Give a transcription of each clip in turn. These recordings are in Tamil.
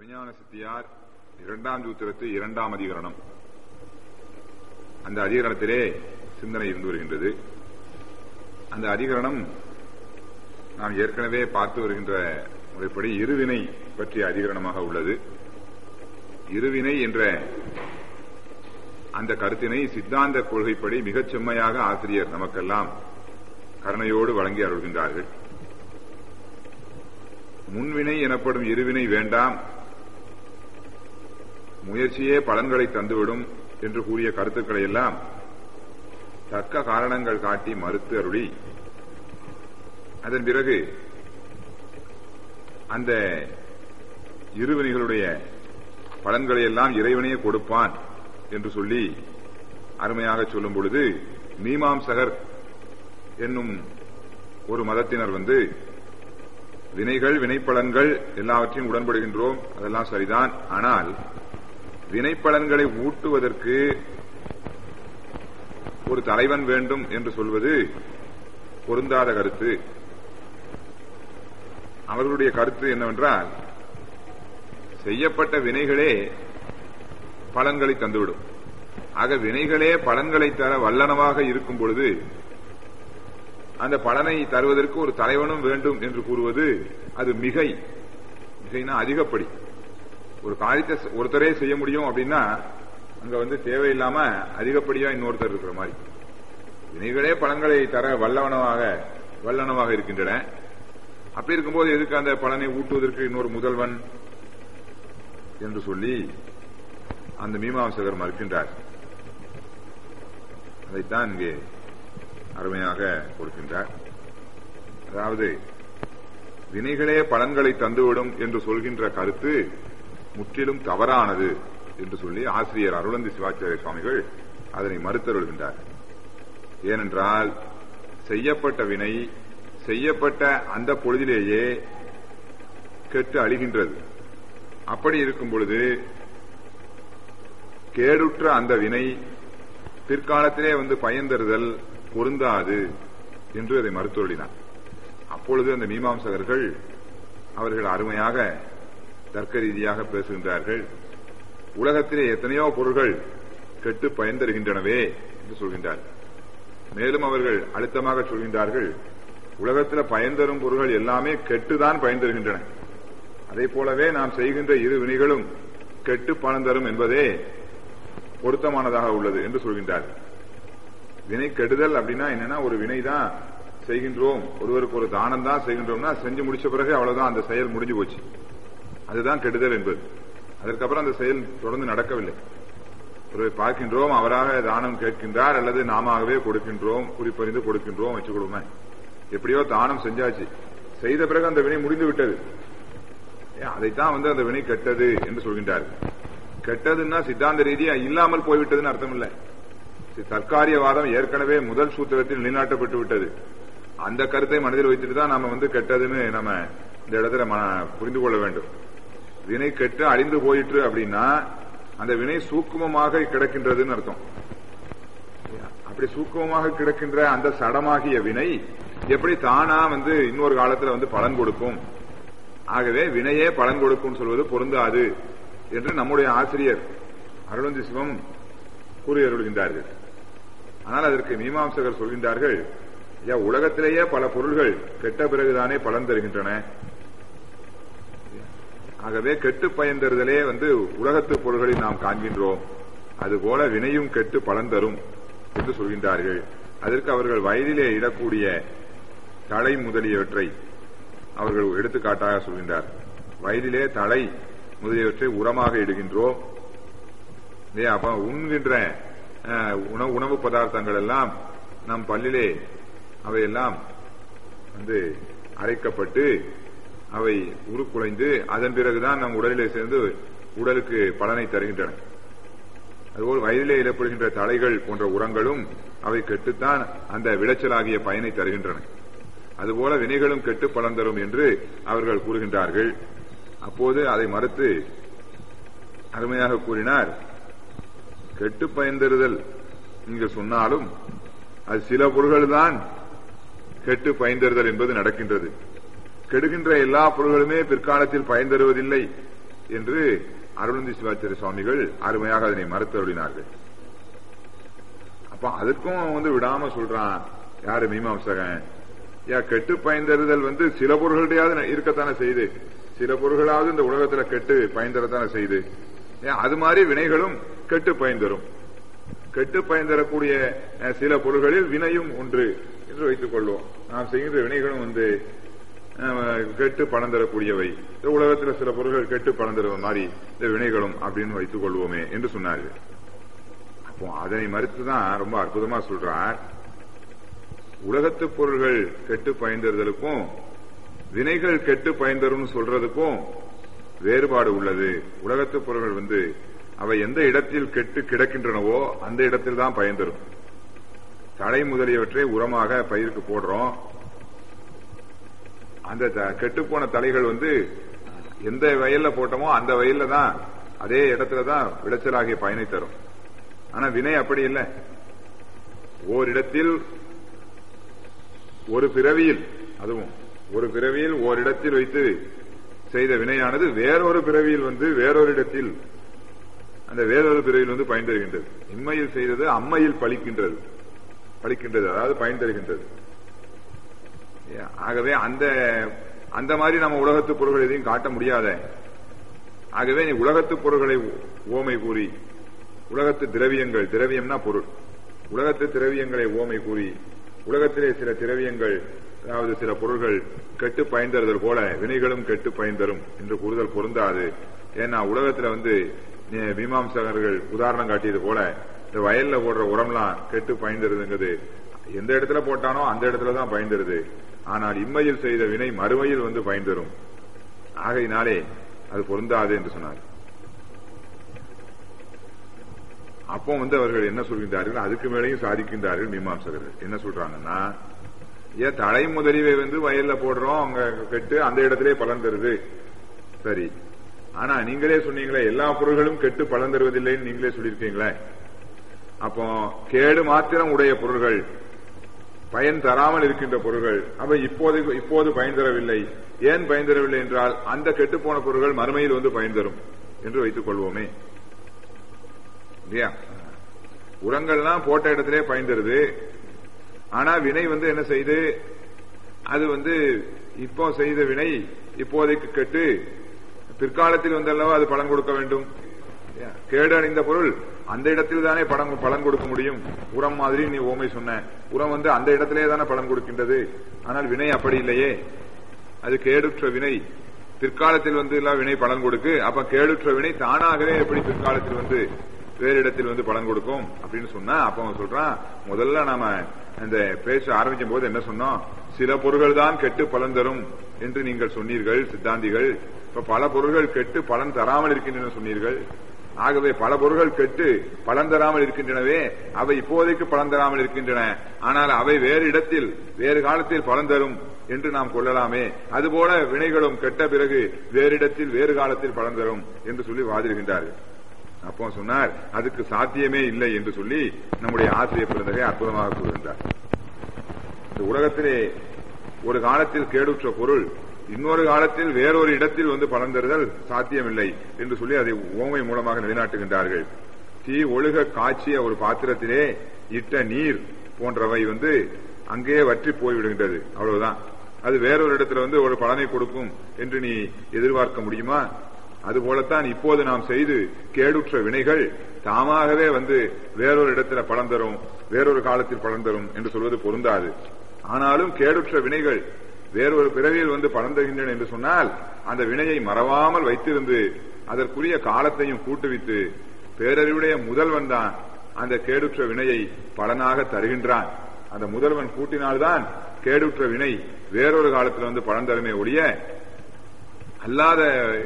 சிவஞான சித்தியார் இரண்டாம் சூத்திரத்து இரண்டாம் அதிகரணம் அந்த அதிகரணத்திலே சிந்தனை இருந்து வருகின்றது அந்த அதிகரணம் நாம் ஏற்கனவே பார்த்து வருகின்ற முறைப்படி இருவினை பற்றிய அதிகரணமாக உள்ளது இருவினை என்ற அந்த கருத்தினை சித்தாந்த கொள்கைப்படி மிகச் செம்மையாக ஆசிரியர் நமக்கெல்லாம் கருணையோடு வழங்கி அருள்கின்றார்கள் முன்வினை எனப்படும் இருவினை வேண்டாம் முயற்சியே பலன்களை தந்துவிடும் என்று கூறிய கருத்துக்களை எல்லாம் தக்க காரணங்கள் காட்டி மறுத்து அருளி அதன் பிறகு அந்த இருவினைகளுடைய பலன்களை எல்லாம் இறைவனையே கொடுப்பான் என்று சொல்லி அருமையாக சொல்லும் பொழுது மீமாம்சகர் என்னும் ஒரு மதத்தினர் வந்து வினைகள் வினைப்பலன்கள் எல்லாவற்றையும் உடன்படுகின்றோம் அதெல்லாம் சரிதான் ஆனால் வினைப்பலன்களை ஊட்டுவதற்கு ஒரு தலைவன் வேண்டும் என்று சொல்வது பொருந்தாத கருத்து அவர்களுடைய கருத்து என்னவென்றால் செய்யப்பட்ட வினைகளே பலன்களை தந்துவிடும் ஆக வினைகளே பலன்களை தர வல்லனமாக இருக்கும் பொழுது அந்த பலனை தருவதற்கு ஒரு தலைவனும் வேண்டும் என்று கூறுவது அது மிகை மிகைனா அதிகப்படி ஒரு காரியத்தை ஒருத்தரே செய்ய முடியும் அப்படின்னா அங்க வந்து தேவையில்லாம அதிகப்படியா இன்னொருத்தர் இருக்கிற மாதிரி வினைகளே பலன்களை தர வல்லவனமாக வல்லனமாக இருக்கின்றன அப்படி இருக்கும்போது எதுக்கு அந்த பலனை ஊட்டுவதற்கு இன்னொரு முதல்வன் என்று சொல்லி அந்த மீமாம்சகர் மறுக்கின்றார் அதைத்தான் இங்கே அருமையாக கொடுக்கின்றார் அதாவது வினைகளே பலன்களை தந்துவிடும் என்று சொல்கின்ற கருத்து முற்றிலும் தவறானது என்று சொல்லி ஆசிரியர் அருளந்தி சிவாச்சாரிய சுவாமிகள் அதனை மறுத்தருள்கின்றார் ஏனென்றால் செய்யப்பட்ட வினை செய்யப்பட்ட அந்த பொழுதிலேயே கெட்டு அழிகின்றது அப்படி இருக்கும் பொழுது கேடுற்ற அந்த வினை பிற்காலத்திலே வந்து பயன்தருதல் பொருந்தாது என்று அதை மறுத்தொழினார் அப்பொழுது அந்த மீமாம்சகர்கள் அவர்கள் அருமையாக தர்க்க ரீதியாக பேசுகின்றார்கள் உலகத்திலே எத்தனையோ பொருள்கள் கெட்டு பயன்தருகின்றனவே என்று சொல்கின்றார் மேலும் அவர்கள் அழுத்தமாக சொல்கின்றார்கள் உலகத்தில் பயன்தரும் பொருள்கள் எல்லாமே கெட்டுதான் பயன்தருகின்றன அதே போலவே நாம் செய்கின்ற இரு வினைகளும் கெட்டு பலன் தரும் என்பதே பொருத்தமானதாக உள்ளது என்று சொல்கின்றார் வினை கெடுதல் அப்படின்னா என்னன்னா ஒரு வினை தான் செய்கின்றோம் ஒருவருக்கு ஒரு தானம் தான் செய்கின்றோம்னா செஞ்சு முடிச்ச பிறகு அவ்வளவுதான் அந்த செயல் முடிஞ்சு போச்சு அதுதான் கெடுதல் என்பது அதற்கப்புறம் அந்த செயல் தொடர்ந்து நடக்கவில்லை ஒருவரை பார்க்கின்றோம் அவராக தானம் கேட்கின்றார் அல்லது நாமவே கொடுக்கின்றோம் குறிப்பறிந்து கொடுக்கின்றோம் வச்சுக்கொள்ளுமே எப்படியோ தானம் செஞ்சாச்சு செய்த பிறகு அந்த வினை முடிந்து விட்டது அதைத்தான் வந்து அந்த வினை கெட்டது என்று சொல்கின்றார் கெட்டதுன்னா சித்தாந்த ரீதியா இல்லாமல் போய்விட்டதுன்னு அர்த்தம் இல்லை தற்காரியவாதம் ஏற்கனவே முதல் சூத்திரத்தில் நிலைநாட்டப்பட்டு விட்டது அந்த கருத்தை மனதில் வைத்துட்டு தான் நாம வந்து கெட்டதுன்னு நம்ம இந்த இடத்துல புரிந்து கொள்ள வேண்டும் வினை கெட்டு அழிந்து போயிற்று அப்படின்னா அந்த வினை சூக்குமமாக கிடக்கின்றதுன்னு அர்த்தம் அப்படி சூக்குமமாக கிடக்கின்ற அந்த சடமாகிய வினை எப்படி தானா வந்து இன்னொரு காலத்துல வந்து பலன் கொடுக்கும் ஆகவே வினையே பலன் கொடுக்கும் சொல்வது பொருந்தாது என்று நம்முடைய ஆசிரியர் அருளந்தி சிவம் கூறி அருள்கின்றார்கள் ஆனால் அதற்கு மீமாம்சகர் சொல்கின்றார்கள் ஐயா உலகத்திலேயே பல பொருள்கள் கெட்ட பிறகுதானே பலன் தருகின்றன ஆகவே கெட்டு பயன் தருதலே வந்து உலகத்து பொருள்களில் நாம் காண்கின்றோம் அதுபோல வினையும் கெட்டு பலன் தரும் என்று சொல்கின்றார்கள் அதற்கு அவர்கள் வயதிலே இடக்கூடிய தலை முதலியவற்றை அவர்கள் எடுத்துக்காட்டாக சொல்கின்றார் வயதிலே தலை முதலியவற்றை உரமாக இடுகின்றோம் அப்ப உண்கின்ற உணவு உணவு பதார்த்தங்கள் எல்லாம் நம் பல்லிலே அவையெல்லாம் வந்து அரைக்கப்பட்டு அவை உருக்குலைந்து அதன் பிறகுதான் நம் உடலிலே சேர்ந்து உடலுக்கு பலனை தருகின்றன அதுபோல் வயதிலே இடப்படுகின்ற தலைகள் போன்ற உரங்களும் அவை கெட்டுத்தான் அந்த விளைச்சலாகிய பயனை தருகின்றன அதுபோல வினைகளும் கெட்டு பலன் தரும் என்று அவர்கள் கூறுகின்றார்கள் அப்போது அதை மறுத்து அருமையாக கூறினார் கெட்டு பயன்தருதல் நீங்கள் சொன்னாலும் அது சில பொருள்கள் தான் கெட்டு பயன்தருதல் என்பது நடக்கின்றது கெடுகின்ற எல்லா பொருள்களுமே பிற்காலத்தில் பயன் தருவதில்லை என்று அருணந்தி சிவாச்சாரிய சுவாமிகள் அருமையாக அதனை மறுத்தருளினார்கள் அப்ப அதற்கும் வந்து விடாம சொல்றான் யாரு மீமாம்சகன் யா கெட்டு பயந்தறுதல் வந்து சில பொருள்களையாவது இருக்கத்தானே செய்து சில பொருள்களாவது இந்த உலகத்துல கெட்டு பயந்தரத்தானே செய்து ஏன் அது மாதிரி வினைகளும் கெட்டு பயந்தரும் கெட்டு பயந்தரக்கூடிய அஹ், சில பொருள்களில் வினையும் ஒன்று என்று வைத்துக் கொள்வோம் நாம் செய்கின்ற வினைகளும் வந்து அஹ், கெட்டு பணம் தரக்கூடியவை இந்த உலகத்தில் சில பொருள்கள் கெட்டு பணம் தருவ மாதிரி இந்த வினைகளும் அப்படின்னு வைத்துக் கொள்வோமே என்று சொன்னார்கள் அப்போ அதனை மறுத்துதான் ரொம்ப அற்புதமா சொல்றார் உலகத்து பொருள்கள் கெட்டு பயந்தறுதலுக்கும் வினைகள் கெட்டு பயந்தரும் சொல்றதுக்கும் வேறுபாடு உள்ளது உலகத்து பொருள்கள் வந்து அவை எந்த இடத்தில் கெட்டு கிடக்கின்றனவோ அந்த இடத்தில் தான் பயன்தரும் தலை முதலியவற்றை உரமாக பயிருக்கு போடுறோம் அந்த த- கெட்டுப்போன தலைகள் வந்து எந்த வயல்ல போட்டோமோ அந்த வயல்ல தான் அதே இடத்துல தான் விளைச்சலாகிய பயனை தரும் ஆனா வினை அப்படி இல்லை ஓரிடத்தில் ஒரு பிறவியில் அதுவும் ஒரு பிறவியில் ஓரிடத்தில் வைத்து செய்த வினையானது வேறொரு பிறவியில் வந்து வேறொரு இடத்தில் அந்த வேறொரு பிறவியில் வந்து பயன் தருகின்றது இம்மையில் செய்தது அம்மையில் பலிக்கின்றது பலிக்கின்றது அதாவது பயன் தருகின்றது ஆகவே அந்த அந்த மாதிரி நம்ம உலகத்து பொருள்கள் எதையும் காட்ட முடியாத ஆகவே நீ உலகத்து பொருள்களை ஓமை கூறி உலகத்து திரவியங்கள் திரவியம்னா பொருள் உலகத்து திரவியங்களை ஓமை கூறி உலகத்திலே சில திரவியங்கள் அதாவது சில பொருள்கள் கெட்டு பயன்தறுதல் போல வினைகளும் கெட்டு பயன்தரும் என்று கூறுதல் பொருந்தாது ஏன்னா உலகத்துல வந்து அஹ், மீமாம்சகர்கள் உதாரணம் காட்டியது போல இந்த வயல்ல போடுற உரம்லாம் கெட்டு பயன்தருதுங்கிறது எந்த இடத்துல போட்டானோ அந்த இடத்துல தான் பயன்தருது ஆனால் இம்மையில் செய்த வினை மறுமையில் வந்து பயன்தரும் ஆகையினாலே அது பொருந்தாது என்று சொன்னார் அப்போ வந்து அவர்கள் என்ன சொல்கின்றார்கள் அதுக்கு மேலேயும் சாதிக்கின்றார்கள் மீமாம்சகர்கள் என்ன சொல்றாங்கன்னா ஏன் தலை முதலிவை வந்து வயல்ல போடுறோம் அங்க கெட்டு அந்த இடத்திலே பலன் தருது சரி ஆனா நீங்களே சொன்னீங்களே எல்லா பொருள்களும் கெட்டு பலன் தருவதில்லைன்னு நீங்களே சொல்லியிருக்கீங்களே அப்போ கேடு மாத்திரம் உடைய பொருள்கள் பயன் தராமல் இருக்கின்ற பொருள்கள் அவை இப்போது இப்போது பயன் தரவில்லை ஏன் பயன் தரவில்லை என்றால் அந்த கெட்டுப்போன பொருள்கள் மறுமையில் வந்து பயன் தரும் என்று வைத்துக் கொள்வோமே இல்லையா உரங்கள்லாம் போட்ட இடத்திலே பயன்தருது ஆனா வினை வந்து என்ன செய்து அது வந்து இப்போ செய்த வினை இப்போதைக்கு கெட்டு பிற்காலத்தில் வந்தல்லவா அது பலன் கொடுக்க வேண்டும் இல்லையா? கேடு அடைந்த பொருள் அந்த இடத்தில் தானே பலன் பலன் கொடுக்க முடியும் உரம் மாதிரி நீ ஓமை சொன்ன உரம் வந்து அந்த இடத்திலே தானே பலன் கொடுக்கின்றது ஆனால் வினை அப்படி இல்லையே அது கேடுற்ற வினை பிற்காலத்தில் வந்து எல்லாம் வினை பலன் கொடுக்கு அப்ப கேடுற்ற வினை தானாகவே எப்படி பிற்காலத்தில் வந்து வேறு இடத்தில் வந்து பலன் கொடுக்கும் அப்படின்னு சொன்னா அப்ப அவன் சொல்றான் முதல்ல நாம இந்த பேச ஆரம்பிக்கும் போது என்ன சொன்னோம் சில பொருள்கள் தான் கெட்டு பலன் தரும் என்று நீங்கள் சொன்னீர்கள் சித்தாந்திகள் இப்ப பல பொருள்கள் கெட்டு பலன் தராமல் இருக்கின்றன சொன்னீர்கள் ஆகவே பல பொருள்கள் கெட்டு பலன் தராமல் இருக்கின்றனவே அவை இப்போதைக்கு பலன் தராமல் இருக்கின்றன ஆனால் அவை வேறு இடத்தில் வேறு காலத்தில் பலன் தரும் என்று நாம் கொள்ளலாமே அதுபோல வினைகளும் கெட்ட பிறகு வேறு இடத்தில் வேறு காலத்தில் பலன் தரும் என்று சொல்லி வாதிடுகின்றார்கள் அப்போ சொன்னார் அதுக்கு சாத்தியமே இல்லை என்று சொல்லி நம்முடைய ஆசிரியர் பிறந்தகை அற்புதமாக கூறுகின்றார் இந்த உலகத்திலே ஒரு காலத்தில் கேடுற்ற பொருள் இன்னொரு காலத்தில் வேறொரு இடத்தில் வந்து பலன் தருதல் சாத்தியமில்லை என்று சொல்லி அதை ஓமை மூலமாக நிலைநாட்டுகின்றார்கள் தீ ஒழுக காய்ச்சிய ஒரு பாத்திரத்திலே இட்ட நீர் போன்றவை வந்து அங்கேயே வற்றி போய்விடுகின்றது அவ்வளவுதான் அது வேறொரு இடத்துல வந்து ஒரு பலனை கொடுக்கும் என்று நீ எதிர்பார்க்க முடியுமா அதுபோலத்தான் இப்போது நாம் செய்து கேடுற்ற வினைகள் தாமாகவே வந்து வேறொரு இடத்துல பலன் தரும் வேறொரு காலத்தில் பலன் தரும் என்று சொல்வது பொருந்தாது ஆனாலும் கேடுற்ற வினைகள் வேறொரு பிறவியில் வந்து பலன் தருகின்றன என்று சொன்னால் அந்த வினையை மறவாமல் வைத்திருந்து அதற்குரிய காலத்தையும் கூட்டுவித்து பேரறிவுடைய முதல்வன் தான் அந்த கேடுற்ற வினையை பலனாக தருகின்றான் அந்த முதல்வன் கூட்டினால்தான் கேடுற்ற வினை வேறொரு காலத்தில் வந்து பலன் தருமே ஒழிய அல்லாத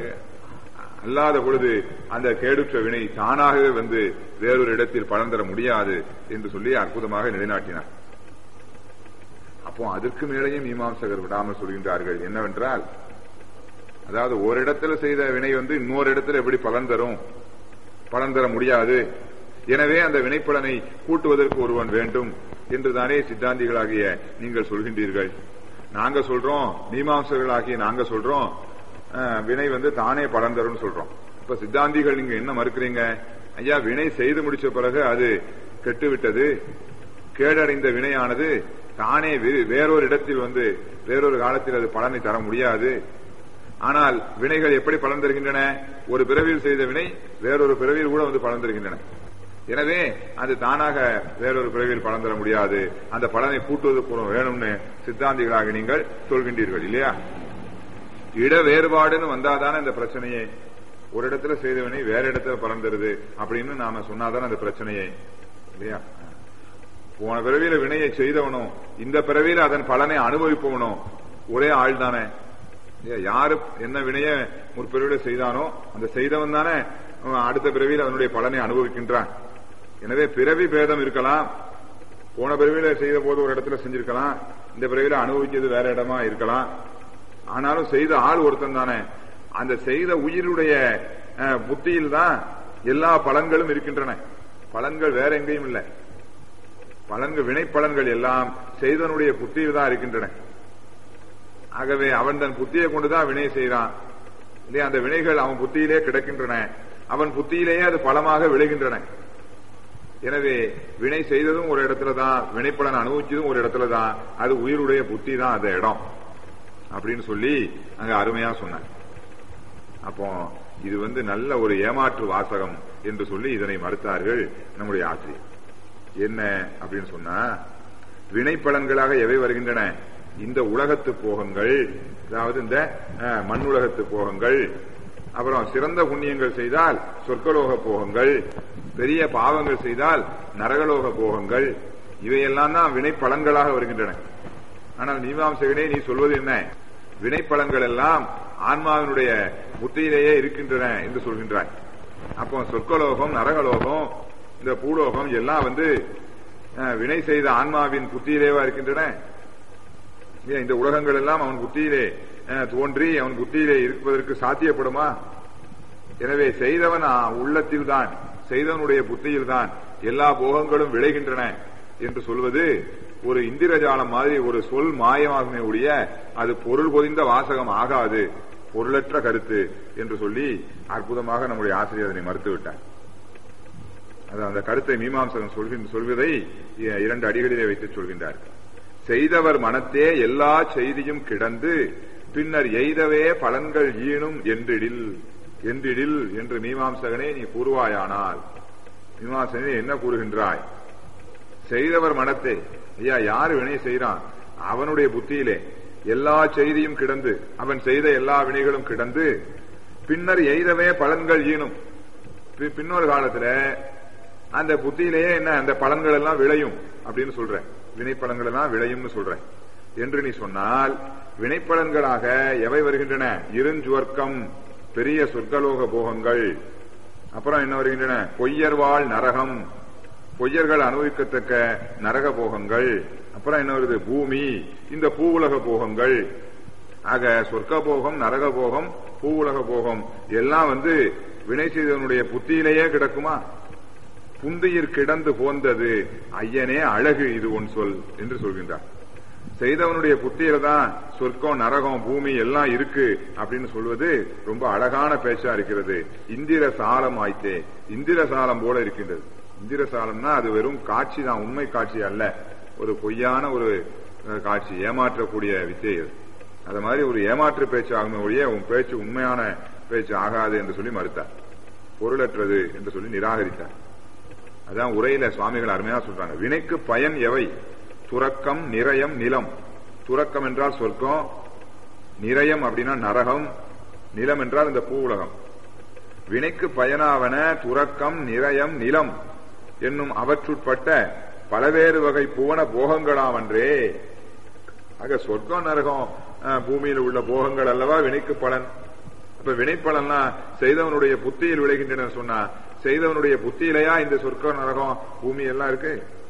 அல்லாத பொழுது அந்த கேடுற்ற வினை தானாகவே வந்து வேறொரு இடத்தில் பலன் தர முடியாது என்று சொல்லி அற்புதமாக நிலைநாட்டினார் அப்போ அதற்கு மேலேயும் மீமாம்சகர் விடாமல் சொல்கின்றார்கள் என்னவென்றால் அதாவது ஒரு இடத்துல செய்த வினை வந்து இன்னொரு இடத்துல எப்படி பலன் தரும் பலன் தர முடியாது எனவே அந்த வினைப்பலனை கூட்டுவதற்கு ஒருவன் வேண்டும் என்றுதானே சித்தாந்திகளாகிய நீங்கள் சொல்கின்றீர்கள் நாங்க சொல்றோம் மீமாம்சகர்களாகிய நாங்க சொல்றோம் அஹ், வினை வந்து தானே பலன் தரும்னு சொல்றோம் இப்ப சித்தாந்திகள் நீங்க என்ன மறுக்கிறீங்க ஐயா வினை செய்து முடிச்ச பிறகு அது கெட்டு விட்டது கேடடைந்த வினையானது தானே வே- வேறொரு இடத்தில் வந்து வேறொரு காலத்தில் அது பலனை தர முடியாது ஆனால் வினைகள் எப்படி பலன் தருகின்றன ஒரு பிறவியில் செய்த வினை வேறொரு பிறவியில் கூட வந்து பலன் தருகின்றன எனவே அது தானாக வேறொரு பிறவியில் பலன் தர முடியாது அந்த பலனை கூட்டுவது கூட வேணும்னு சித்தாந்திகளாக நீங்கள் சொல்கின்றீர்கள் இல்லையா இட வேறுபாடுன்னு வந்தாதானே இந்த பிரச்சனையே ஒரு இடத்துல செய்தவனை வேற இடத்துல பலன் தருது அப்படின்னு நாம சொன்னாதானே அந்த பிரச்சனையே இல்லையா போன பிறவியில வினையை செய்தவனும் இந்த பிறவியில அதன் பலனை அனுபவிப்பவனும் ஒரே ஆள் தானே இல்லையா? யாரு என்ன வினைய முற்பிறவியில செய்தானோ அந்த செய்தவன் தானே அவன் அடுத்த பிறவியில் அதனுடைய பலனை அனுபவிக்கின்றான் எனவே பிறவி பேதம் இருக்கலாம் போன பிறவியில செய்த போது ஒரு இடத்துல செஞ்சிருக்கலாம் இந்த பிறவியில அனுபவிக்கிறது வேற இடமா இருக்கலாம் ஆனாலும் செய்த ஆள் ஒருத்தன் தானே அந்த செய்த உயிருடைய அஹ், புத்தியில் தான் எல்லா பலன்களும் இருக்கின்றன பலன்கள் வேற எங்கேயும் இல்லை பலன்கள் வினை பலன்கள் எல்லாம் செய்தவனுடைய புத்தியில் தான் இருக்கின்றன ஆகவே அவன் தன் புத்தியை கொண்டுதான் வினை செய்கிறான் இல்லையா அந்த வினைகள் அவன் புத்தியிலே கிடக்கின்றன அவன் புத்தியிலேயே அது பலமாக விளைகின்றன எனவே வினை செய்ததும் ஒரு இடத்துல தான் வினைப்பலன் அனுபவிச்சதும் ஒரு இடத்துல தான் அது உயிருடைய புத்தி தான் அந்த இடம் அப்படின்னு சொல்லி அங்க அருமையா சொன்னார் அப்போ இது வந்து நல்ல ஒரு ஏமாற்று வாசகம் என்று சொல்லி இதனை மறுத்தார்கள் நம்முடைய ஆசிரியர் என்ன அப்படின்னு சொன்னா வினைப்பலன்களாக எவை வருகின்றன இந்த உலகத்து போகங்கள் அதாவது இந்த அஹ், மண் உலகத்து போகங்கள் அப்புறம் சிறந்த புண்ணியங்கள் செய்தால் சொர்க்கலோக போகங்கள் பெரிய பாவங்கள் செய்தால் நரகலோக போகங்கள் இவையெல்லாம் தான் வினைப்பலன்களாக வருகின்றன ஆனால் மீமாம்சகனே நீ சொல்வது என்ன வினைப்பலன்கள் எல்லாம் ஆன்மாவினுடைய புத்தியிலேயே இருக்கின்றன என்று சொல்கின்றாய் அப்போ சொர்க்கலோகம் நரகலோகம் இந்த பூலோகம் எல்லாம் வந்து அஹ், வினை செய்த ஆன்மாவின் புத்தியிலேவா இருக்கின்றன ஏன் இந்த உலகங்கள் எல்லாம் அவன் புத்தியிலே அஹ், தோன்றி அவன் புத்தியிலே இருப்பதற்கு சாத்தியப்படுமா எனவே செய்தவன் ஆ, உள்ளத்தில்தான் செய்தவனுடைய புத்தியில்தான் எல்லா போகங்களும் விளைகின்றன என்று சொல்வது ஒரு இந்திரஜாலம் மாதிரி ஒரு சொல் மாயமாகுமே ஒழிய அது பொருள் பொதிந்த வாசகம் ஆகாது பொருளற்ற கருத்து என்று சொல்லி அற்புதமாக நம்முடைய ஆசிரியர் அதனை மறுத்துவிட்டார் அது அந்த கருத்தை மீமாம்சகன் சொல்கின்ற சொல்வதை இ- இரண்டு அடிகளிலே வைத்து சொல்கின்றார் செய்தவர் மனத்தே எல்லா செய்தியும் கிடந்து பின்னர் எய்தவே பலன்கள் ஈனும் என்றிடில் என்றிடில் என்று மீமாம்சகனே நீ கூறுவாயானால் மீமாம்சகனே என்ன கூறுகின்றாய் செய்தவர் மனத்தே ஐயா யாரு வினை செய்யறான் அவனுடைய புத்தியிலே எல்லா செய்தியும் கிடந்து அவன் செய்த எல்லா வினைகளும் கிடந்து பின்னர் எய்தவே பலன்கள் ஈனும் பி- பின்னொரு காலத்துல அந்த புத்தியிலேயே என்ன அந்த பலன்கள் எல்லாம் விளையும் அப்படின்னு சொல்றேன் வினைப்பலன்கள் எல்லாம் விளையும்னு சொல்றேன் என்று நீ சொன்னால் வினைப்பலன்களாக எவை வருகின்றன இருஞ்சுவர்க்கம் பெரிய சொர்க்கலோக போகங்கள் அப்புறம் என்ன வருகின்றன பொய்யர்வாள் நரகம் பொய்யர்கள் அனுபவிக்கத்தக்க நரக போகங்கள் அப்புறம் என்ன வருது பூமி இந்த பூவுலக போகங்கள் ஆக சொர்க்க போகம் நரக போகம் பூவுலக போகம் எல்லாம் வந்து வினை செய்தவனுடைய புத்தியிலேயே கிடக்குமா புந்தியிற் கிடந்து போந்தது ஐயனே அழகு இது ஒன் சொல் என்று சொல்கின்றார் செய்தவனுடைய புத்தியில தான் சொர்க்கம் நரகம் பூமி எல்லாம் இருக்கு அப்படின்னு சொல்வது ரொம்ப அழகான பேச்சா இருக்கிறது இந்திர சாலம் ஆய்த்தே இந்திர சாலம் போல இருக்கின்றது இந்திர சாலம்னா அது வெறும் காட்சி தான் உண்மை காட்சி அல்ல ஒரு பொய்யான ஒரு அஹ், காட்சி ஏமாற்றக்கூடிய வித்தை அது அது மாதிரி ஒரு ஏமாற்று பேச்சு ஆகுமே ஒழிய உன் பேச்சு உண்மையான பேச்சு ஆகாது என்று சொல்லி மறுத்தார் பொருளற்றது என்று சொல்லி நிராகரித்தார் அதான் உரையில சுவாமிகள் அருமையா சொல்றாங்க வினைக்கு பயன் எவை துறக்கம் நிரயம் நிலம் துறக்கம் என்றால் சொர்க்கம் நிரயம் அப்படின்னா நரகம் நிலம் என்றால் இந்த பூ உலகம் வினைக்கு பயனாவன துறக்கம் நிரயம் நிலம் என்னும் அவற்றுட்பட்ட பலவேறு வகை புவன போகங்களாவன்றே ஆக சொர்க்கம் நரகம் அஹ், பூமியில் உள்ள போகங்கள் அல்லவா வினைக்கு பலன் அப்ப வினைப்பலன்னா செய்தவனுடைய புத்தியில் விளைகின்றன சொன்னா செய்தவனுடைய புத்தியிலையா இந்த சொர்க்க நரகம் பூமி எல்லாம் இருக்கு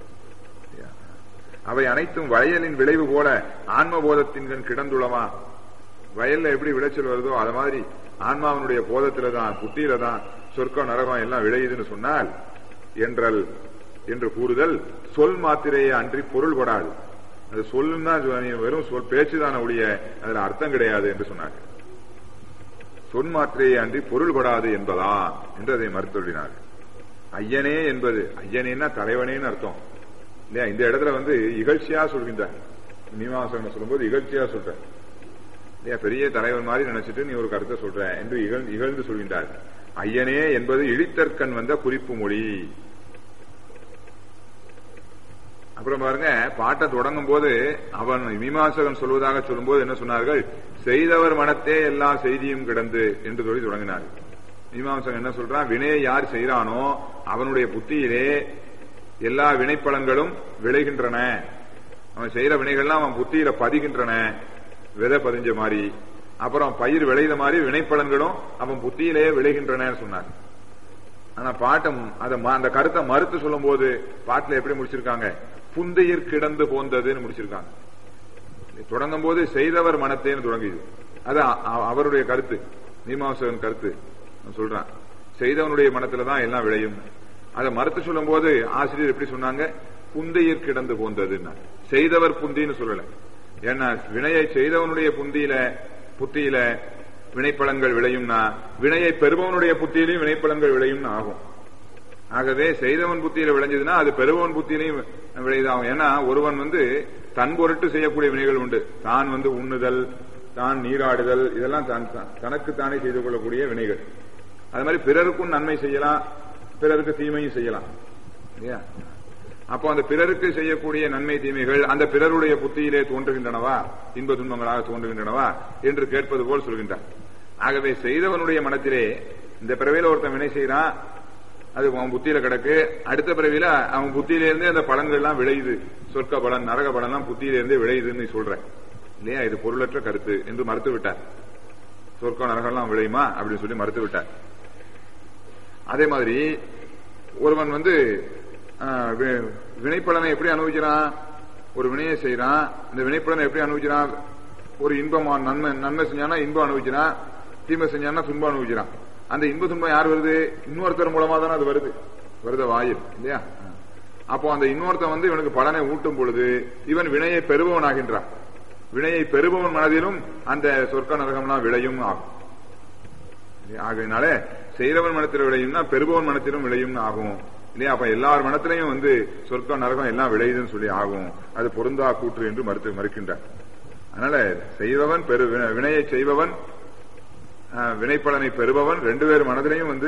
அவை அனைத்தும் வயலின் விளைவு போல ஆன்ம போதத்தின் கண் கிடந்துள்ளமா வயல்ல எப்படி விளைச்சல் வருதோ அது மாதிரி ஆன்மாவனுடைய போதத்துல தான் புத்தியில தான் சொர்க்கம் நரகம் எல்லாம் விளையுதுன்னு சொன்னால் என்றல் என்று கூறுதல் சொல் மாத்திரையே அன்றி பொருள் படாது அது சொல்லுன்னா நீ வெறும் சொல் பேச்சுதான ஒழிய அதுல அர்த்தம் கிடையாது என்று சொன்னார் சொன்மாற்றையே அன்றி பொருள்படாது என்பதா என்று அதை மறுத்தொழினார் ஐயனே என்பது ஐயனேன்னா தலைவனேன்னு அர்த்தம் இல்லையா இந்த இடத்துல வந்து இகழ்ச்சியா சொல்கின்றார் மீமாசகன் சொல்லும்போது இகழ்ச்சியா சொல்ற இல்லையா பெரிய தலைவன் மாதிரி நினைச்சிட்டு நீ ஒரு கருத்தை சொல்ற என்று இகழ் இகழ்ந்து சொல்கின்றார் ஐயனே என்பது இழித்தற்கண் வந்த குறிப்பு மொழி அப்புறம் பாருங்க பாட்டை தொடங்கும் போது அவன் மீமாசகன் சொல்வதாக சொல்லும்போது என்ன சொன்னார்கள் செய்தவர் மனத்தே எல்லா செய்தியும் கிடந்து என்று சொல்லி தொடங்கினார் மீமாசகன் என்ன சொல்றான் வினையை யார் செய்யறானோ அவனுடைய புத்தியிலே எல்லா வினைப்பலன்களும் விளைகின்றன அவன் செய்யற வினைகள்லாம் அவன் புத்தியில பதிகின்றன விதை பதிஞ்ச மாதிரி அப்புறம் பயிர் விளைத மாதிரி வினைப்பலன்களும் அவன் புத்தியிலேயே விளைகின்றன சொன்னார் ஆனா பாட்டம் அதை அந்த கருத்தை மறுத்து சொல்லும் போது பாட்டுல எப்படி முடிச்சிருக்காங்க புந்தையர் கிடந்து போந்ததுன்னு முடிச்சிருக்காங்க தொடங்கும் போது செய்தவர் மனத்தேன்னு தொடங்கிது அது அவருடைய கருத்து மீமாசகன் கருத்து சொல்றான் செய்தவனுடைய மனத்துல தான் எல்லாம் விளையும் அதை மறுத்து சொல்லும் போது ஆசிரியர் எப்படி சொன்னாங்க புந்தையர் கிடந்து போந்ததுன்னா செய்தவர் புந்தின்னு சொல்லல ஏன்னா வினையை செய்தவனுடைய புந்தியில புத்தியில வினைப்பலன்கள் விளையும்னா வினையை பெறுபவனுடைய புத்தியிலையும் வினைப்பலன்கள் விளையும்னு ஆகும் ஆகவே செய்தவன் புத்தியில விளைஞ்சதுன்னா அது பெறுபவன் புத்தியிலையும் விளையுதாகும் ஏன்னா ஒருவன் வந்து தன் பொருட்டு செய்யக்கூடிய வினைகள் உண்டு தான் வந்து உண்ணுதல் தான் நீராடுதல் இதெல்லாம் தனக்கு தானே செய்து கொள்ளக்கூடிய வினைகள் அது மாதிரி பிறருக்கும் நன்மை செய்யலாம் பிறருக்கு தீமையும் செய்யலாம் இல்லையா அப்போ அந்த பிறருக்கு செய்யக்கூடிய நன்மை தீமைகள் அந்த பிறருடைய புத்தியிலே தோன்றுகின்றனவா இன்ப துன்பங்களாக தோன்றுகின்றனவா என்று கேட்பது போல் சொல்கின்றார் ஆகவே செய்தவனுடைய மனத்திலே இந்த பிறவையில ஒருத்தன் வினை செய்யறான் அது அவன் புத்தியில கிடக்கு அடுத்த பிறவில அவன் புத்தியில இருந்தே அந்த பலன்கள் எல்லாம் விளையுது சொர்க்க பலன் நரக பலன் எல்லாம் புத்தியில இருந்தே விளையுதுன்னு சொல்றேன் இல்லையா இது பொருளற்ற கருத்து என்று மறுத்து விட்டார் சொர்க்க நரகம்லாம் விளையுமா அப்படின்னு சொல்லி மறுத்து விட்டார் அதே மாதிரி ஒருவன் வந்து வினைப்பலனை எப்படி அனுபவிக்கிறான் ஒரு வினையை செய்யறான் இந்த வினைப்பலனை எப்படி அனுபவிக்கிறான் ஒரு இன்பமா நன்மை நன்மை செஞ்சானா இன்பம் அனுபவிக்கிறான் தீமை செஞ்சானா துன்பம் அனுபவிக்கிறான் அந்த இன்ப துன்பம் யார் வருது இன்னொருத்தர் மூலமா தானே அது வருது வருத வாயில் இல்லையா அப்போ அந்த இன்னொருத்தன் வந்து இவனுக்கு பலனை ஊட்டும் பொழுது இவன் வினையை பெறுபவன் ஆகின்றான் வினையை பெறுபவன் மனதிலும் அந்த சொர்க்க நரகம்லாம் விளையும் ஆகும் ஆகையினால செய்தவன் மனத்தில் விளையும்னா பெறுபவன் மனத்திலும் விளையும்னு ஆகும் இல்லையா அப்ப எல்லார் மனத்திலையும் வந்து சொர்க்க நரகம் எல்லாம் விளையுதுன்னு சொல்லி ஆகும் அது பொருந்தா கூற்று என்று மறுத்து மறுக்கின்றார் அதனால செய்பவன் பெரு வினையை செய்பவன் வினைப்பலனை பெறுபவன் ரெண்டு பேர் மனதிலையும் வந்து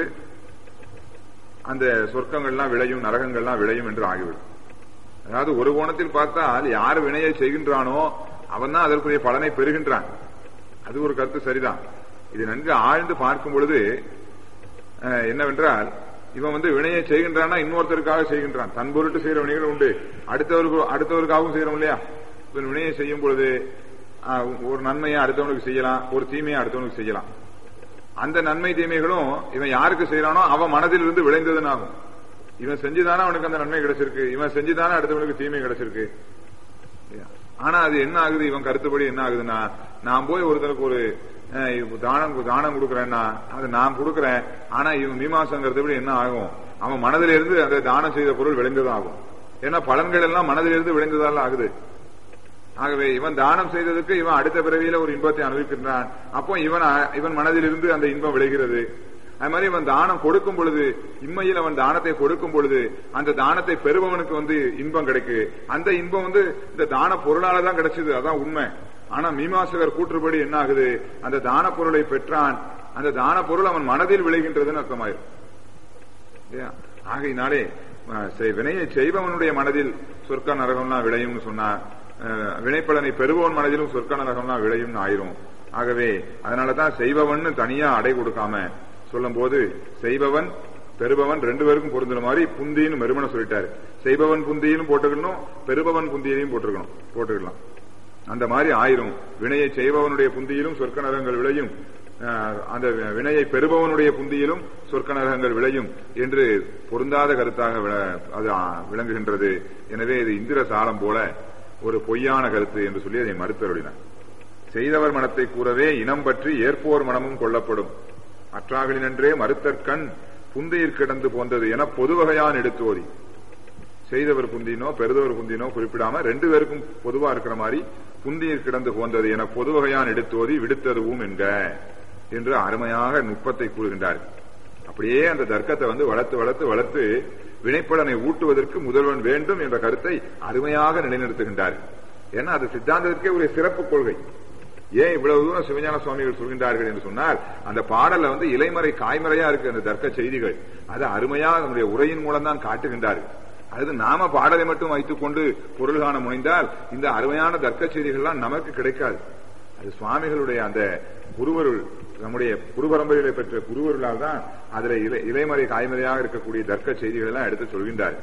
அந்த சொர்க்கங்கள்லாம் விளையும் நரகங்கள்லாம் விளையும் என்று ஆகிவிடும் அதாவது ஒரு கோணத்தில் பார்த்தால் யார் வினையை செய்கின்றானோ அவன் தான் அதற்குரிய பலனை பெறுகின்றான் அது ஒரு கருத்து சரிதான் இது நன்கு ஆழ்ந்து பார்க்கும் பொழுது என்னவென்றால் இவன் வந்து வினையை செய்கின்றான்னா இன்னொருத்தருக்காக செய்கின்றான் தன் பொருட்டு செய்யற வினைகள் உண்டு அடுத்தவருக்கு அடுத்தவருக்காகவும் செய்யறோம் இல்லையா இவன் வினையை செய்யும் பொழுது ஒரு நன்மையை அடுத்தவனுக்கு செய்யலாம் ஒரு தீமையை அடுத்தவனுக்கு செய்யலாம் அந்த நன்மை தீமைகளும் இவன் யாருக்கு செய்யறானோ அவன் மனதில் இருந்து விளைந்ததுன்னு ஆகும் இவன் செஞ்சுதானே அவனுக்கு அந்த நன்மை கிடைச்சிருக்கு இவன் செஞ்சுதானே அடுத்தவனுக்கு தீமை கிடைச்சிருக்கு ஆனா அது என்ன ஆகுது இவன் கருத்துப்படி என்ன ஆகுதுன்னா நான் போய் ஒருத்தருக்கு ஒரு தானம் தானம் கொடுக்கறேன்னா அது நான் கொடுக்கறேன் ஆனா இவன் மீமாசங்கிறதுபடி என்ன ஆகும் அவன் மனதிலிருந்து அந்த தானம் செய்த பொருள் விளைந்ததாகும் ஏன்னா பலன்கள் எல்லாம் மனதிலிருந்து விளைந்ததால ஆகுது ஆகவே இவன் தானம் செய்ததுக்கு இவன் அடுத்த பிறவியில ஒரு இன்பத்தை அனுபவிக்கின்றான் அப்போ இவன் இவன் மனதிலிருந்து அந்த இன்பம் விளைகிறது அது மாதிரி இவன் தானம் கொடுக்கும் பொழுது இம்மையில் அவன் தானத்தை கொடுக்கும் பொழுது அந்த தானத்தை பெறுபவனுக்கு வந்து இன்பம் கிடைக்கு அந்த இன்பம் வந்து இந்த தான பொருளால தான் கிடைச்சது அதான் உண்மை ஆனா மீமாசகர் கூற்றுப்படி என்ன ஆகுது அந்த தான பொருளை பெற்றான் அந்த தான பொருள் அவன் மனதில் விளைகின்றதுன்னு அர்த்தமாயிரும் ஆகையினாலே வினையை செய்பவனுடைய மனதில் சொர்க்க நரகம்லாம் விளையும்னு சொன்னா வினைப்பலனை பெறுபவன் மனதிலும் சொர்க்க நரகம்லாம் விளையும்னு ஆயிரும் ஆகவே அதனாலதான் செய்பவன் தனியா அடை கொடுக்காம சொல்லும் போது செய்பவன் பெறுபவன் ரெண்டு பேருக்கும் பொருந்துற மாதிரி புந்தின்னு மெருமனை சொல்லிட்டாரு செய்பவன் புந்தியிலும் போட்டுக்கணும் பெறுபவன் புந்தியிலையும் போட்டுக்கணும் போட்டுக்கலாம் அந்த மாதிரி ஆயிரும் வினையை செய்பவனுடைய புந்தியிலும் சொர்க்க நரகங்கள் விளையும் அந்த வினையை பெறுபவனுடைய புந்தியிலும் சொர்க்க நரகங்கள் விளையும் என்று பொருந்தாத கருத்தாக அது விளங்குகின்றது எனவே இது இந்திர சாலம் போல ஒரு பொய்யான கருத்து என்று சொல்லி அதை மறுத்தருளினார் செய்தவர் மனத்தை கூறவே இனம் பற்றி ஏற்போர் மனமும் கொள்ளப்படும் அற்றாகளினன்றே மறுத்தற்கண் புந்தையில் கிடந்து போன்றது என பொதுவகையான் எடுத்தோதி செய்தவர் புந்தினோ பெறுதவர் புந்தினோ குறிப்பிடாம ரெண்டு பேருக்கும் பொதுவா இருக்கிற மாதிரி புந்தியில் கிடந்து போன்றது என பொதுவகையான் எடுத்தோதி விடுத்ததுவும் என்க என்று அருமையாக நுட்பத்தை கூறுகின்றார் அப்படியே அந்த தர்க்கத்தை வந்து வளர்த்து வளர்த்து வளர்த்து வினைப்பலனை ஊட்டுவதற்கு முதல்வன் வேண்டும் என்ற கருத்தை அருமையாக நிலைநிறுத்துகின்றார் ஏன்னா அது சித்தாந்தத்திற்கே ஒரு சிறப்பு கொள்கை ஏன் இவ்வளவு தூரம் சிவஞான சுவாமிகள் சொல்கின்றார்கள் என்று சொன்னால் அந்த பாடல்ல வந்து இலைமறை காய்மறையா இருக்கு அந்த தர்க்க செய்திகள் அது அருமையா நம்முடைய உரையின் மூலம் தான் காட்டுகின்றார்கள் அது நாம பாடலை மட்டும் வைத்துக் கொண்டு பொருள் காண முனைந்தால் இந்த அருமையான தர்க்க செய்திகள்லாம் நமக்கு கிடைக்காது அது சுவாமிகளுடைய அந்த குருவருள் நம்முடைய குருபரம்பரையில பெற்ற குருவருளால் தான் அதுல இலை இலைமறை காய்மறையாக இருக்கக்கூடிய தர்க்க செய்திகள் எல்லாம் எடுத்து சொல்கின்றார்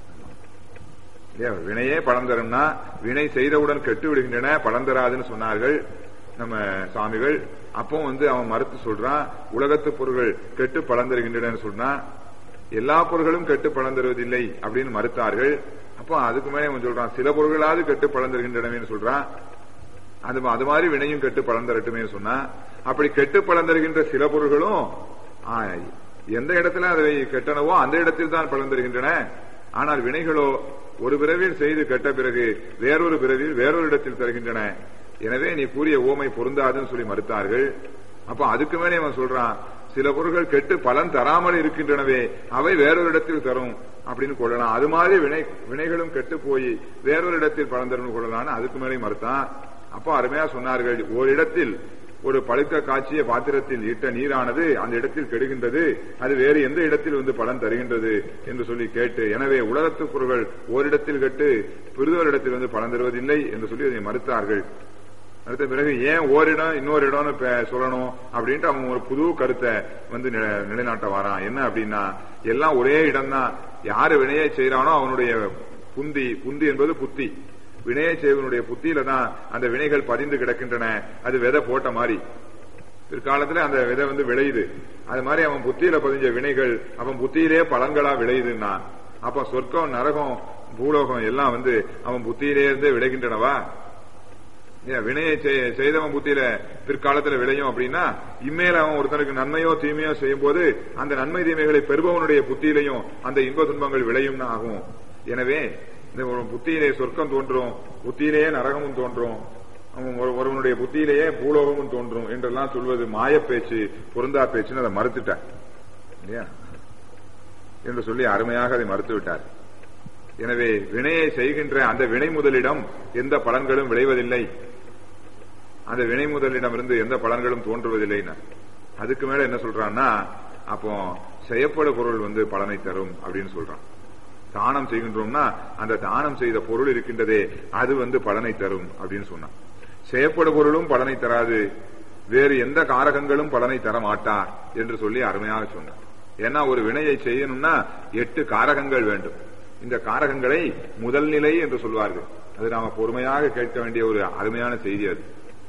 இல்லையா? வினையே பலம் தரும்னா வினை செய்தவுடன் கெட்டு விடுகின்றன பலம் தராதுன்னு சொன்னார்கள் நம்ம சுவாமிகள் அப்போ வந்து அவன் மறுத்து சொல்றான் உலகத்து பொருள்கள் கெட்டு பலம் தருகின்றன சொன்னான் எல்லா பொருள்களும் கெட்டு பலம் தருவதில்லை அப்படின்னு மறுத்தார்கள் அப்போ அதுக்கு மேலே அவன் சொல்றான் சில பொருள்களாவது கெட்டு பலம் தருகின்றனவேன்னு சொல்றான் அது அது மாதிரி வினையும் கெட்டு பலம் தரட்டுமே சொன்னா அப்படி கெட்டு பலம் தருகின்ற சில பொருள்களும் ஆ, எந்த இடத்துல அதை கெட்டனவோ அந்த இடத்தில் தான் பலம் தருகின்றன ஆனால் வினைகளோ ஒரு பிறவியில் செய்து கெட்ட பிறகு வேறொரு பிறவியில் வேறொரு இடத்தில் தருகின்றன எனவே நீ கூறிய ஓமை பொருந்தாதுன்னு சொல்லி மறுத்தார்கள் அப்ப அதுக்கு மேலே அவன் சொல்றான் சில பொருள்கள் கெட்டு பலன் தராமல் இருக்கின்றனவே அவை வேறொரு இடத்தில் தரும் அப்படின்னு கொள்ளலாம் அது மாதிரி வினை வினைகளும் கெட்டு போய் வேறொரு இடத்தில் பலன் தரும் கொள்ளலாம்னு அதுக்கு மேலே மறுத்தான் அப்போ அருமையா சொன்னார்கள் ஓரிடத்தில் ஒரு பழுக்க காய்ச்சிய பாத்திரத்தில் இட்ட நீரானது அந்த இடத்தில் கெடுகின்றது அது வேறு எந்த இடத்தில் வந்து பலன் தருகின்றது என்று சொல்லி கேட்டு எனவே உலகத்து பொருள்கள் ஓரிடத்தில் கெட்டு பிரிதோரிடத்தில் வந்து பலன் தருவதில்லை என்று சொல்லி அதை மறுத்தார்கள் அடுத்த பிறகு ஏன் ஓரிடம் இன்னொரு இடம்னு பே- சொல்லணும் அப்படின்ட்டு அவன் ஒரு புது கருத்தை வந்து நில- நிலைநாட்ட வரான் என்ன அப்படின்னா எல்லாம் ஒரே இடம்தான் யாரு வினையை செய்யறானோ அவனுடைய புந்தி புந்தி என்பது புத்தி வினையை செய்வனுடைய புத்தியில தான் அந்த வினைகள் பதிந்து கிடக்கின்றன அது விதை போட்ட மாதிரி பிற்காலத்துல அந்த விதை வந்து விளையுது அது மாதிரி அவன் புத்தியில பதிஞ்ச வினைகள் அவன் புத்தியிலே பழங்களா விளையுதுன்னா அப்ப சொர்க்கம் நரகம் பூலோகம் எல்லாம் வந்து அவன் புத்தியிலே இருந்தே விளைகின்றனவா ஏன் வினையை செய்- செய்தவன் புத்தியில பிற்காலத்துல விளையும் அப்படின்னா இம்மேல அவன் ஒருத்தனுக்கு நன்மையோ தீமையோ செய்யும் போது அந்த நன்மை தீமைகளை பெறுபவனுடைய புத்தியிலையும் அந்த இன்ப துன்பங்கள் விளையும்னு ஆகும் எனவே இந்த ஒரு புத்தியிலே சொர்க்கம் தோன்றும் புத்தியிலேயே நரகமும் தோன்றும் அவன் ஒரு- ஒருவனுடைய புத்தியிலேயே பூலோகமும் தோன்றும் என்றெல்லாம் சொல்வது மாயப் பேச்சு பொருந்தா பேச்சுன்னு அதை மறுத்துட்டார் இல்லையா என்று சொல்லி அருமையாக அதை மறுத்து விட்டார் எனவே வினையை செய்கின்ற அந்த வினை முதலிடம் எந்த பலன்களும் விளைவதில்லை அந்த வினை முதலிடம் இருந்து எந்த பலன்களும் தோன்றுவதில்லைன்னா அதுக்கு மேல என்ன சொல்றான்னா அப்போ செய்யப்பட பொருள் வந்து பலனை தரும் அப்படின்னு சொல்றான் தானம் செய்கின்றோம்னா அந்த தானம் செய்த பொருள் இருக்கின்றதே அது வந்து பலனை தரும் அப்படின்னு சொன்னான் செய்யப்பட பொருளும் பலனை தராது வேறு எந்த காரகங்களும் பலனை தர மாட்டா என்று சொல்லி அருமையாக சொன்னார் ஏன்னா ஒரு வினையை செய்யணும்னா எட்டு காரகங்கள் வேண்டும் இந்த காரகங்களை முதல் நிலை என்று சொல்வார்கள் அது நாம பொறுமையாக கேட்க வேண்டிய ஒரு அருமையான செய்தி அது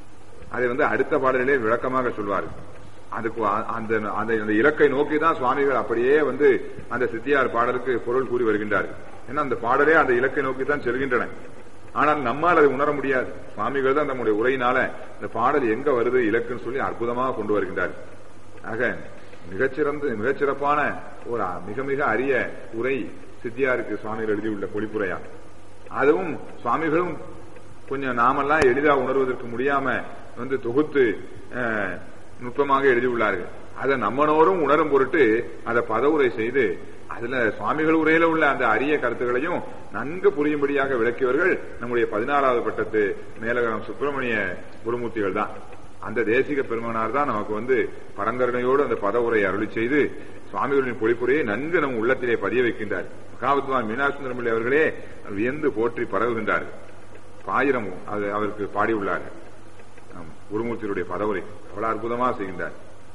அதை வந்து அடுத்த பாடலிலே விளக்கமாக சொல்வார்கள் அதுக்கு அ- அந்த அந்த அந்த இலக்கை நோக்கி தான் சுவாமிகள் அப்படியே வந்து அந்த சித்தியார் பாடலுக்கு பொருள் கூறி வருகின்றார்கள் ஏன்னா அந்த பாடலே அந்த இலக்கை நோக்கி தான் செல்கின்றன ஆனால் நம்மால் அதை உணர முடியாது சுவாமிகள் தான் நம்முடைய உரையினால இந்த பாடல் எங்க வருது இலக்குன்னு சொல்லி அற்புதமாக கொண்டு வருகின்றார் ஆக மிகச்சிறந்த மிகச்சிறப்பான ஒரு மிக மிக அரிய உரை சித்தியாருக்கு சுவாமிகள் எழுதியுள்ள பொழிப்புரையா அதுவும் சுவாமிகளும் கொஞ்சம் நாமெல்லாம் எளிதா உணர்வதற்கு முடியாம வந்து தொகுத்து அஹ், நுட்பமாக எழுதியுள்ளார்கள் அதை நம்மனோரும் உணரும் பொருட்டு அதை பதவுரை செய்து அதுல சுவாமிகள் உரையில உள்ள அந்த அரிய கருத்துக்களையும் நன்கு புரியும்படியாக விளக்கியவர்கள் நம்முடைய பதினாறாவது பட்டத்து மேலகரம் சுப்பிரமணிய குருமூர்த்திகள் தான் அந்த தேசிக பெருமனார் தான் நமக்கு வந்து பரங்கருணையோடு அந்த பதவுரை அருளி செய்து சுவாமிகளின் பொழிப்புரையை நன்கு நம் உள்ளத்திலே பதிய வைக்கின்றார் மகாவித்வான் மீனாட்சி பிள்ளை அவர்களே வியந்து போற்றி பரவுகின்றார்கள் ஆயிரம் அது அவருக்கு பாடியுள்ளார்கள் ஆம், குருமூர்த்தியுடைய பதவுரை அவ்வளவு அற்புதமா செய்கின்றார்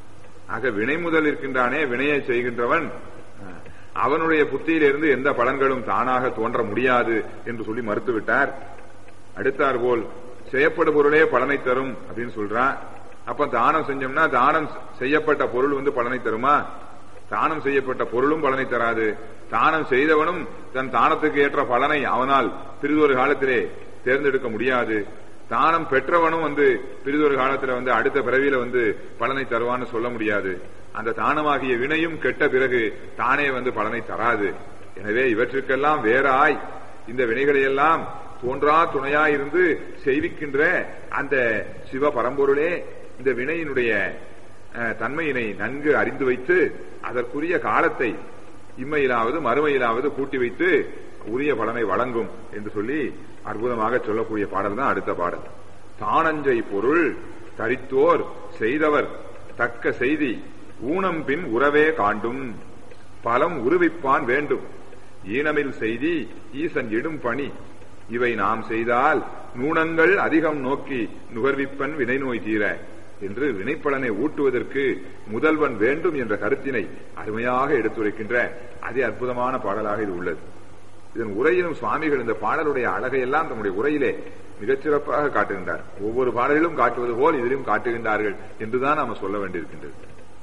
ஆக வினை முதல் இருக்கின்றானே வினையை செய்கின்றவன் அஹ், அவனுடைய புத்தியிலிருந்து எந்த பலன்களும் தானாக தோன்ற முடியாது என்று சொல்லி மறுத்துவிட்டார் அடுத்தார் போல் செய்யப்பட்ட பொருளே பலனை தரும் அப்படின்னு சொல்றான் அப்ப தானம் செஞ்சோம்னா தானம் செய்யப்பட்ட பொருள் வந்து பலனை தருமா தானம் செய்யப்பட்ட பொருளும் பலனை தராது தானம் செய்தவனும் தன் தானத்துக்கு ஏற்ற பலனை அவனால் பிறிதொரு காலத்திலே தேர்ந்தெடுக்க முடியாது தானம் பெற்றவனும் வந்து பிறிதொரு காலத்துல வந்து அடுத்த பிறவியில வந்து பலனை தருவான்னு சொல்ல முடியாது அந்த தானமாகிய வினையும் கெட்ட பிறகு தானே வந்து பலனை தராது எனவே இவற்றுக்கெல்லாம் வேறாய் இந்த வினைகளை எல்லாம் தோன்றா துணையாய் இருந்து செய்விக்கின்ற அந்த சிவ பரம்பொருளே இந்த வினையினுடைய அஹ், தன்மையினை நன்கு அறிந்து வைத்து அதற்குரிய காலத்தை இம்மையிலாவது மறுமையிலாவது கூட்டி வைத்து உரிய பலனை வழங்கும் என்று சொல்லி அற்புதமாக சொல்லக்கூடிய பாடல் தான் அடுத்த பாடல் தானஞ்சை பொருள் தரித்தோர் செய்தவர் தக்க செய்தி ஊனம் பின் உறவே காண்டும் பலம் உருவிப்பான் வேண்டும் ஈனமில் செய்தி ஈசன் இடும் பணி இவை நாம் செய்தால் நூனங்கள் அதிகம் நோக்கி நுகர்விப்பன் வினை நோய் தீர என்று வினைப்பலனை ஊட்டுவதற்கு முதல்வன் வேண்டும் என்ற கருத்தினை அருமையாக எடுத்துரைக்கின்ற அதி அற்புதமான பாடலாக இது உள்ளது இதன் உரையிலும் சுவாமிகள் இந்த பாடலுடைய அழகையெல்லாம் தம்முடைய உரையிலே மிகச்சிறப்பாக காட்டுகின்றார் ஒவ்வொரு பாடலிலும் காட்டுவது போல் இதிலும் காட்டுகின்றார்கள் என்றுதான் நாம சொல்ல வேண்டியிருக்கின்றது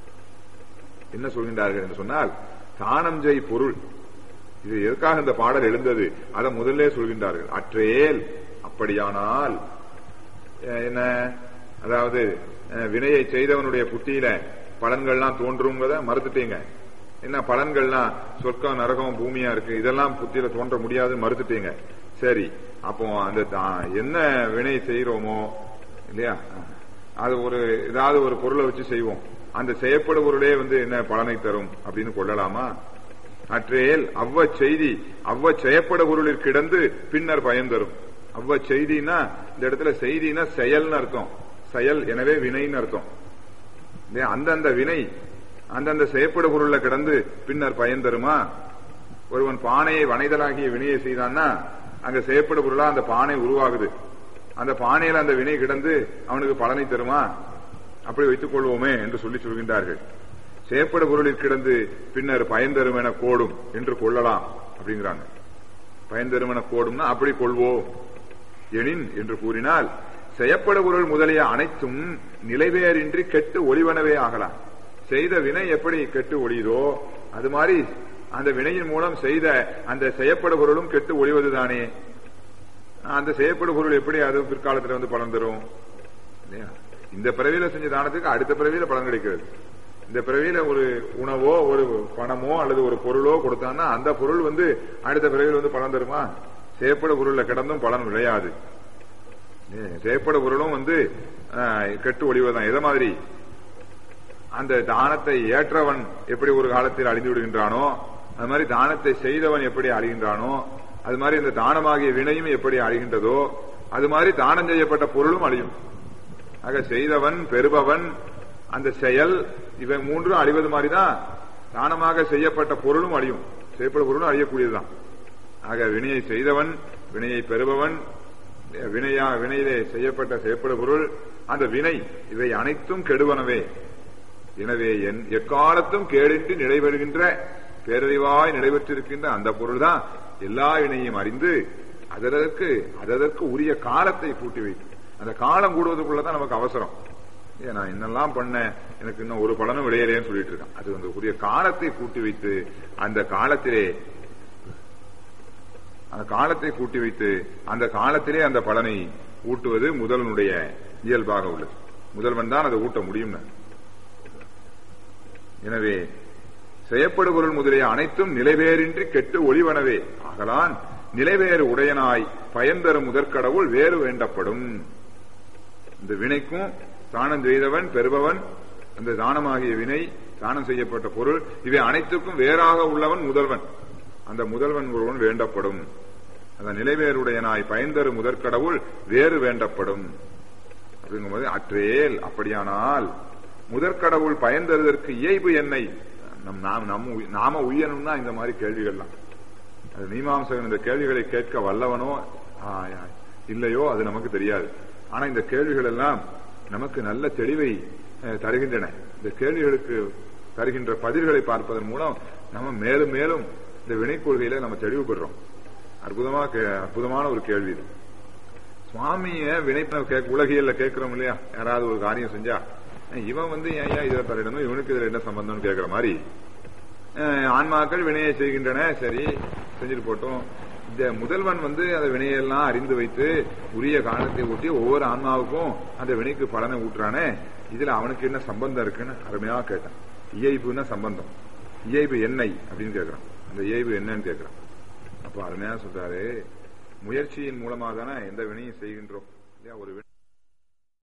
என்ன சொல்கின்றார்கள் என்று சொன்னால் தானஞ்சை பொருள் இது எதற்காக இந்த பாடல் எழுந்தது அதை முதல்ல சொல்கின்றார்கள் அற்றேல் அப்படியானால் அஹ், என்ன அதாவது அஹ், வினையை செய்தவனுடைய புத்தியில பலன்கள்லாம் தோன்றுங்கிறத மறுத்துட்டீங்க என்ன பலன்கள்லாம் சொர்க்கம் நரகம் பூமியா இருக்கு இதெல்லாம் புத்தியில தோன்ற முடியாது மறுத்துட்டீங்க சரி அப்போ அந்த தா- என்ன வினை செய்யறோமோ இல்லையா அது ஒரு ஏதாவது ஒரு பொருளை வச்சு செய்வோம் அந்த செய்யப்படுபொருளே வந்து என்ன பலனை தரும் அப்படின்னு கொள்ளலாமா அற்றேல் அவ்வ செய்தி அவ்வ செய்யப்பட பொருளில் கிடந்து பின்னர் பயன் தரும் அவ்வ செய்தினா இந்த இடத்துல செய்தினா செயல்னு அர்த்தம் செயல் எனவே வினைன்னு அர்த்தம் இல்லையா? அந்தந்த வினை அந்தந்த செய்யப்பட பொருள்ல கிடந்து பின்னர் பயன் தருமா ஒருவன் பானையை வனைதலாகிய வினையை செய்தான்னா அங்க செய்யப்பட பொருளா அந்த பானை உருவாகுது அந்த பானையில அந்த வினை கிடந்து அவனுக்கு பலனை தருமா அப்படி வைத்துக் கொள்வோமே என்று சொல்லி சொல்கின்றார்கள் செய்யப்பட பொருளில் கிடந்து பின்னர் பயன் தரும் என கோடும் என்று கொள்ளலாம் அப்படிங்கிறாங்க பயன் தரும் என கோடும்னா அப்படி கொள்வோம் எனின் என்று கூறினால் செய்யப்பட பொருள் முதலிய அனைத்தும் நிலைவேறின்றி கெட்டு ஒளிவனவே ஆகலாம் செய்த வினை எப்படி கெட்டு ஒளியுதோ அது மாதிரி அந்த வினையின் மூலம் செய்த அந்த செய்யப்பட பொருளும் கெட்டு ஒளிவதுதானே அந்த செய்யப்பட பொருள் எப்படி அது பிற்காலத்தில் வந்து பலன் தரும் இல்லையா இந்த பிறவியில செஞ்ச தானத்துக்கு அடுத்த பிறவியில பலன் கிடைக்கிறது இந்த பிறவியில ஒரு உணவோ ஒரு பணமோ அல்லது ஒரு பொருளோ கொடுத்தான்னா அந்த பொருள் வந்து அடுத்த பிறவியில வந்து பலன் தருமா செய்யப்பட பொருள்ல கிடந்தும் பலன் விளையாது ஏ, செய்யப்பட பொருளும் வந்து ஆஹ், கெட்டு ஒளிவதுதான் எதை மாதிரி அந்த தானத்தை ஏற்றவன் எப்படி ஒரு காலத்தில் அழிந்து விடுகின்றானோ அது மாதிரி தானத்தை செய்தவன் எப்படி அழிகின்றானோ அது மாதிரி இந்த தானமாகிய வினையும் எப்படி அழிகின்றதோ அது மாதிரி தானம் செய்யப்பட்ட பொருளும் அழியும் ஆக செய்தவன் பெறுபவன் அந்த செயல் இவை மூன்றும் அழிவது மாதிரிதான் தானமாக செய்யப்பட்ட பொருளும் அழியும் செய்யப்பட்ட பொருளும் அழியக்கூடியதுதான் ஆக வினையை செய்தவன் வினையை பெறுபவன் வினையா வினையிலே செய்யப்பட்ட செய்யப்பட பொருள் அந்த வினை இவை அனைத்தும் கெடுவனவே எனவே என் எக்காலத்தும் கேடின்றி நிலைபெறுகின்ற பேரறிவாய் நிலைபெற்றிருக்கின்ற அந்த பொருள்தான் எல்லா இணையும் அறிந்து அதற்கு அதற்கு உரிய காலத்தை கூட்டி வைத்து அந்த காலம் கூடுவதற்குள்ளதான் நமக்கு அவசரம் ஏன் நான் என்னெல்லாம் பண்ணேன் எனக்கு இன்னும் ஒரு பலனும் விளையலையேன்னு சொல்லிட்டு இருக்கான் அது அந்த உரிய காலத்தை கூட்டி வைத்து அந்த காலத்திலே அந்த காலத்தை கூட்டி வைத்து அந்த காலத்திலே அந்த பலனை ஊட்டுவது முதல்வனுடைய இயல்பாக உள்ளது முதல்வன் தான் அதை ஊட்ட முடியும் எனவே செய்யப்படுபொருள் முதலிய அனைத்தும் நிலைவேறின்றி கெட்டு ஒளிவனவே ஆகலான் நிலைவேறு உடையனாய் பயன்தரும் முதற்கடவுள் வேறு வேண்டப்படும் இந்த வினைக்கும் தானம் செய்தவன் பெறுபவன் அந்த தானமாகிய வினை தானம் செய்யப்பட்ட பொருள் இவை அனைத்துக்கும் வேறாக உள்ளவன் முதல்வன் அந்த முதல்வன் ஒருவன் வேண்டப்படும் அந்த நிலைவேறுடையனாய் பயன்தரும் முதற்கடவுள் வேறு வேண்டப்படும் அப்படிங்கும்போது அற்றேல் அப்படியானால் முதற்கடவுள் பயன் தருவதற்கு இயல்பு என்னை நம் நாம் நம்ம உய்- நாம உய்யணும்னா இந்த மாதிரி கேள்விகள்லாம் அது மீமாம்சகன் இந்த கேள்விகளை கேட்க வல்லவனோ ஆ, ஆ, இல்லையோ அது நமக்கு தெரியாது ஆனா இந்த கேள்விகள் எல்லாம் நமக்கு நல்ல தெளிவை அஹ், தருகின்றன இந்த கேள்விகளுக்கு தருகின்ற பதில்களை பார்ப்பதன் மூலம் நம்ம மேலும் மேலும் இந்த வினை கொள்கையில நம்ம தெளிவு பெறுறோம் அற்புதமா கே- அற்புதமான ஒரு கேள்வி இது சுவாமிய வினைப்ப கேட்க உலகியல்ல கேட்கிறோம் இல்லையா யாராவது ஒரு காரியம் செஞ்சா அஹ் இவன் வந்து ஏன் ஏன் இதுல தலையிடணும் இவனுக்கு இதுல என்ன சம்பந்தம்னு கேட்கிற மாதிரி அஹ் ஆன்மாக்கள் வினையை செய்கின்றன சரி செஞ்சுட்டு போட்டோம் இந்த முதல்வன் வந்து அந்த வினையெல்லாம் அறிந்து வைத்து உரிய காலத்தை ஊட்டி ஒவ்வொரு ஆன்மாவுக்கும் அந்த வினைக்கு பலனை ஊட்டுறானே இதுல அவனுக்கு என்ன சம்பந்தம் இருக்குன்னு அருமையா கேட்டான் இயைபுன்னா சம்பந்தம் இயைபு என்னை அப்படின்னு கேட்கிறான் அந்த இயைபு என்னன்னு கேட்கிறான் அப்ப அருமையா சொல்றாரு முயற்சியின் மூலமாக தானே எந்த வினையும் செய்கின்றோம் இல்லையா ஒரு வினை